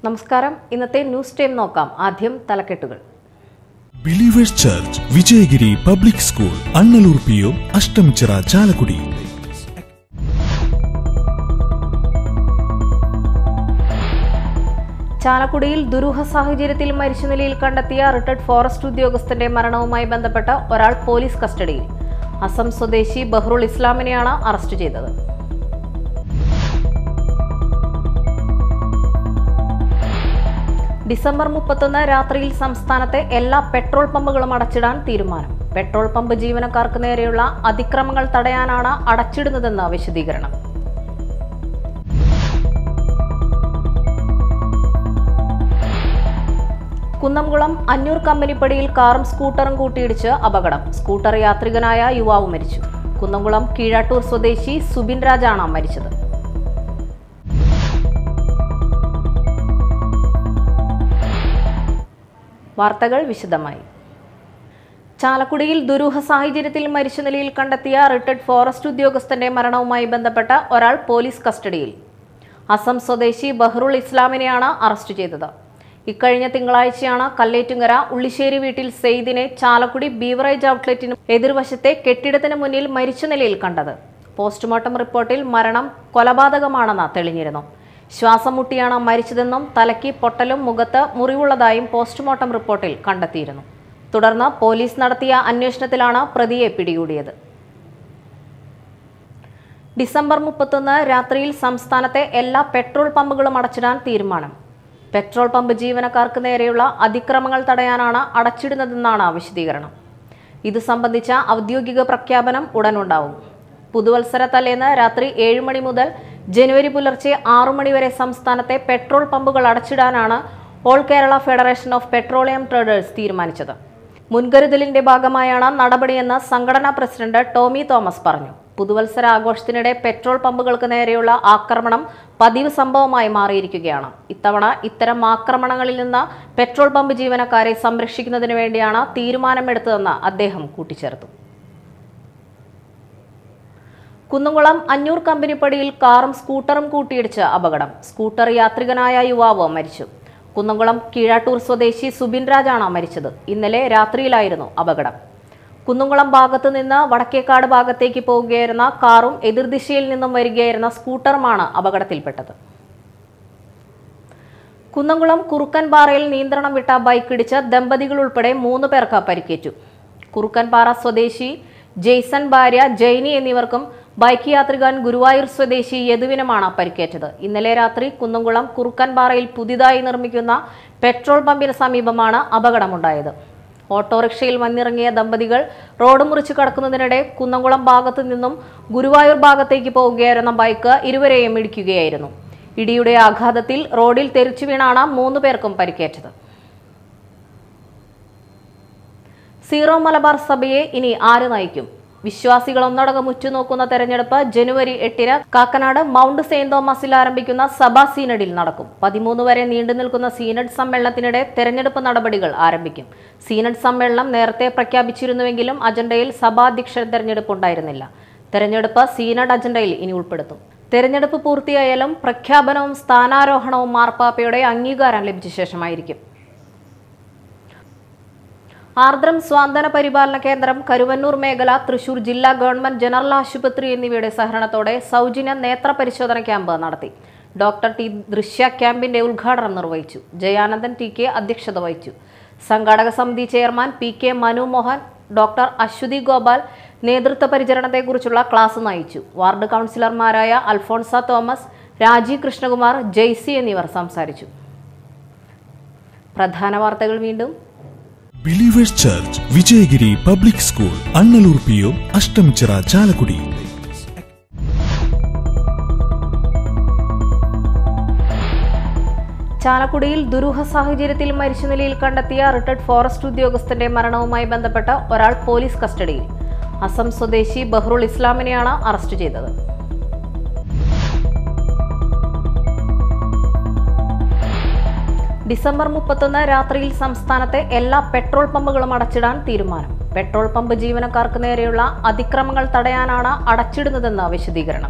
നമസ്കാരം ഇന്നത്തെ news time നോക്കാം ആദ്യം തലക്കെട്ടുകൾ believers church Vijayagiri public school Annalur P O Ashtamichira Chalakudy ചാലക്കുടിയിൽ ദുരൂഹ സാഹചര്യത്തിൽ മരിച്ച നിലയിൽ കണ്ടെത്തിയ റിട്ടയർഡ് ഫോറസ്റ്റ് ഉദ്യോഗസ്ഥന്റെ മരണവുമായി ബന്ധപ്പെട്ട് ഒരാൾ പോലീസ് കസ്റ്റഡിയിൽ അസം സ്വദേശി ബഹ്റുൾ ഇസ്ലാമിനെയാണ് അറസ്റ്റ് ചെയ്തത് ഡിസംബർ മുപ്പത്തൊന്ന് രാത്രിയിൽ സംസ്ഥാനത്തെ എല്ലാ പെട്രോൾ പമ്പുകളും അടച്ചിടാൻ തീരുമാനം പെട്രോൾ പമ്പ് ജീവനക്കാർക്ക് നേരെയുള്ള അതിക്രമങ്ങൾ തടയാനാണ് അടച്ചിടുന്നതെന്ന് വിശദീകരണം കുന്നംകുളം അഞ്ഞൂർ കമ്പനിപ്പടിയിൽ കാറും സ്കൂട്ടറും കൂട്ടിയിടിച്ച് അപകടം സ്കൂട്ടർ യാത്രികനായ യുവാവ് മരിച്ചു കുന്നംകുളം കീഴാട്ടൂർ സ്വദേശി സുബിൻ രാജാണ് മരിച്ചത് വാർത്തകൾ വിശദമായി ചാലക്കുടിയിൽ ദുരൂഹ സാഹചര്യത്തിൽ മരിച്ച നിലയിൽ കണ്ടെത്തിയ റിട്ടയർഡ് ഫോറസ്റ്റ് ഉദ്യോഗസ്ഥന്റെ മരണവുമായി ബന്ധപ്പെട്ട ഒരാൾ പോലീസ് കസ്റ്റഡിയിൽ അസം സ്വദേശി ബഹ്റുൾ ഇസ്ലാമിനെയാണ് അറസ്റ്റ് ചെയ്തത് ഇക്കഴിഞ്ഞ തിങ്കളാഴ്ചയാണ് കല്ലേറ്റുങ്കര ഉള്ളിശ്ശേരി വീട്ടിൽ സെയ്ദിനെ ചാലക്കുടി ബീവറേജ് ഔട്ട്ലെറ്റിന് എതിർവശത്തെ കെട്ടിടത്തിന് മുന്നിൽ മരിച്ച നിലയിൽ കണ്ടത് പോസ്റ്റ്മോർട്ടം റിപ്പോർട്ടിൽ മരണം കൊലപാതകമാണെന്ന് തെളിഞ്ഞിരുന്നു ശ്വാസം മുട്ടിയാണ് മരിച്ചതെന്നും തലയ്ക്ക് പൊട്ടലും മുഖത്ത് മുറിവുള്ളതായും പോസ്റ്റ്മോർട്ടം റിപ്പോർട്ടിൽ കണ്ടെത്തിയിരുന്നു തുടർന്ന് പോലീസ് നടത്തിയ അന്വേഷണത്തിലാണ് പ്രതിയെ പിടികൂടിയത് ഡിസംബർ മുപ്പത്തൊന്ന് രാത്രിയിൽ സംസ്ഥാനത്തെ എല്ലാ പെട്രോൾ പമ്പുകളും അടച്ചിടാൻ തീരുമാനം പെട്രോൾ പമ്പ് ജീവനക്കാർക്ക് നേരെയുള്ള അതിക്രമങ്ങൾ തടയാനാണ് അടച്ചിടുന്നതെന്നാണ് വിശദീകരണം ഇത് സംബന്ധിച്ച ഔദ്യോഗിക പ്രഖ്യാപനം ഉടനുണ്ടാവും പുതുവത്സര തലേന്ന് രാത്രി ഏഴ് മണി മുതൽ ജനുവരി പുലർച്ചെ ആറു മണി വരെ സംസ്ഥാനത്തെ പെട്രോൾ പമ്പുകൾ അടച്ചിടാനാണ് all Kerala federation of petroleum traders തീരുമാനിച്ചത് മുൻകരുതലിന്റെ ഭാഗമായാണ് നടപടിയെന്ന് സംഘടനാ പ്രസിഡന്റ് ടോമി തോമസ് പറഞ്ഞു പുതുവത്സര ആഘോഷത്തിനിടെ പെട്രോൾ പമ്പുകൾക്ക് നേരെയുള്ള ആക്രമണം പതിവ് സംഭവമായി മാറിയിരിക്കുകയാണ് ഇത്തവണ ഇത്തരം ആക്രമണങ്ങളിൽ നിന്ന് പെട്രോൾ പമ്പ് ജീവനക്കാരെ സംരക്ഷിക്കുന്നതിന് വേണ്ടിയാണ് തീരുമാനമെടുത്തതെന്ന് അദ്ദേഹം കൂട്ടിച്ചേർത്തു കുന്നുകുളം അഞ്ഞൂർ കമ്പനിപ്പടിയിൽ കാറും സ്കൂട്ടറും കൂട്ടിയിടിച്ച് അപകടം സ്കൂട്ടർ യാത്രികനായ യുവാവ് മരിച്ചു കുന്നംകുളം കീഴാട്ടൂർ സ്വദേശി സുബിൻ രാജാണ് മരിച്ചത് ഇന്നലെ രാത്രിയിലായിരുന്നു അപകടം കുന്നംകുളം ഭാഗത്തു നിന്ന് വടക്കേക്കാട് ഭാഗത്തേക്ക് പോവുകയായിരുന്ന കാറും എതിർദിശയിൽ നിന്നും വരികയായിരുന്ന സ്കൂട്ടറുമാണ് അപകടത്തിൽപ്പെട്ടത് കുന്നംകുളം കുറുക്കൻപാറയിൽ നിയന്ത്രണം വിട്ട ബൈക്ക് ഇടിച്ച് ദമ്പതികൾ ഉൾപ്പെടെ മൂന്ന് പേർക്ക് പരിക്കേറ്റു കുറുക്കൻപാറ സ്വദേശി ജെയ്സൺ ഭാര്യ ജൈനി എന്നിവർക്കും ബൈക്ക് യാത്രികൻ ഗുരുവായൂർ സ്വദേശി യദുവിനുമാണ് പരിക്കേറ്റത് ഇന്നലെ രാത്രി കുന്നംകുളം കുറുക്കൻപാറയിൽ പുതിയതായി നിർമ്മിക്കുന്ന പെട്രോൾ പമ്പിന് സമീപമാണ് അപകടമുണ്ടായത് ഓട്ടോറിക്ഷയിൽ വന്നിറങ്ങിയ ദമ്പതികൾ റോഡ് മുറിച്ച് കടക്കുന്നതിനിടെ കുന്നംകുളം ഭാഗത്തു നിന്നും ഗുരുവായൂർ ഭാഗത്തേക്ക് പോവുകയായിരുന്ന ബൈക്ക് ഇരുവരെയും ഇടിക്കുകയായിരുന്നു ഇടിയുടെ ആഘാതത്തിൽ റോഡിൽ തെറിച്ചു വീണാണ് മൂന്ന് പേർക്കും പരിക്കേറ്റത് സീറോ മലബാർ സഭയെ ഇനി ആര് നയിക്കും വിശ്വാസികൾ ഒന്നടങ്കം ഉറ്റുനോക്കുന്ന തെരഞ്ഞെടുപ്പ് ജനുവരി എട്ടിന് കാക്കനാട് മൗണ്ട് സെയിന്റ് തോമസിൽ ആരംഭിക്കുന്ന സഭാ സീനഡിൽ നടക്കും പതിമൂന്ന് വരെ നീണ്ടു നിൽക്കുന്ന സീനഡ് സമ്മേളനത്തിനിടെ തെരഞ്ഞെടുപ്പ് നടപടികൾ ആരംഭിക്കും സീനഡ് സമ്മേളനം നേരത്തെ പ്രഖ്യാപിച്ചിരുന്നുവെങ്കിലും അജണ്ടയിൽ സഭാധ്യക്ഷ തെരഞ്ഞെടുപ്പ് ഉണ്ടായിരുന്നില്ല തെരഞ്ഞെടുപ്പ് സീനഡ് അജണ്ടയിൽ ഇനി ഉൾപ്പെടുത്തും തെരഞ്ഞെടുപ്പ് പൂർത്തിയായാലും പ്രഖ്യാപനവും സ്ഥാനാരോഹണവും മാർപ്പാപ്പയുടെ അംഗീകാരം ലഭിച്ച ശേഷമായിരിക്കും ആർദ്രം സ്വാന്തന പരിപാലന കേന്ദ്രം കരുവന്നൂർ മേഖല തൃശൂർ ജില്ലാ ഗവൺമെന്റ് ജനറൽ ആശുപത്രി എന്നിവയുടെ സഹകരണത്തോടെ സൗജന്യ നേത്ര പരിശോധന ക്യാമ്പ് നടത്തി ഡോക്ടർ ടി ദൃശ്യ ക്യാമ്പിന്റെ ഉദ്ഘാടനം നിർവഹിച്ചു ജയാനന്ദൻ ടി കെ അധ്യക്ഷത വഹിച്ചു സംഘാടക സമിതി chairman P K Manu Mohan doctor Aswathy Gopal നേതൃത്വ പരിചരണത്തെക്കുറിച്ചുള്ള ക്ലാസ് നയിച്ചു വാർഡ് കൗൺസിലർമാരായ അൽഫോൺസ തോമസ് രാജീവ് കൃഷ്ണകുമാർ ജെയ്സി എന്നിവർ സംസാരിച്ചു പ്രധാന വാർത്തകൾ വീണ്ടും believers church Vijayagiri public school Annalur P O Ashtamichira Chalakudy ചാലക്കുടിയിൽ ദുരൂഹ സാഹചര്യത്തിൽ മരിച്ച നിലയിൽ കണ്ടെത്തിയ റിട്ടയർഡ് ഫോറസ്റ്റ് ഉദ്യോഗസ്ഥന്റെ മരണവുമായി ബന്ധപ്പെട്ട് ഒരാൾ പോലീസ് കസ്റ്റഡിയിൽ അസം സ്വദേശി ബഹ്റുൾ ഇസ്ലാമിനെയാണ് അറസ്റ്റ് ചെയ്തത് ഡിസംബർ മുപ്പത്തൊന്ന് രാത്രിയിൽ സംസ്ഥാനത്തെ എല്ലാ പെട്രോൾ പമ്പുകളും അടച്ചിടാൻ തീരുമാനം പെട്രോൾ പമ്പ് ജീവനക്കാർക്ക് നേരെയുള്ള അതിക്രമങ്ങൾ തടയാനാണ് അടച്ചിടുന്നതെന്ന് വിശദീകരണം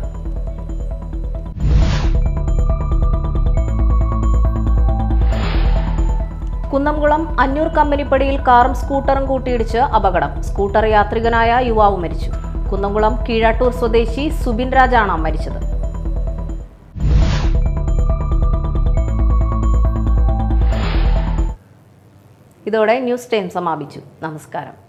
കുന്നംകുളം അഞ്ഞൂർ കമ്പനിപ്പടിയിൽ കാറും സ്കൂട്ടറും കൂട്ടിയിടിച്ച് അപകടം സ്കൂട്ടർ യാത്രികനായ യുവാവ് മരിച്ചു കുന്നംകുളം കീഴാട്ടൂർ സ്വദേശി സുബിൻ രാജാണ് മരിച്ചത് ഇതോടെ ന്യൂസ് ടൈം സമാപിച്ചു നമസ്കാരം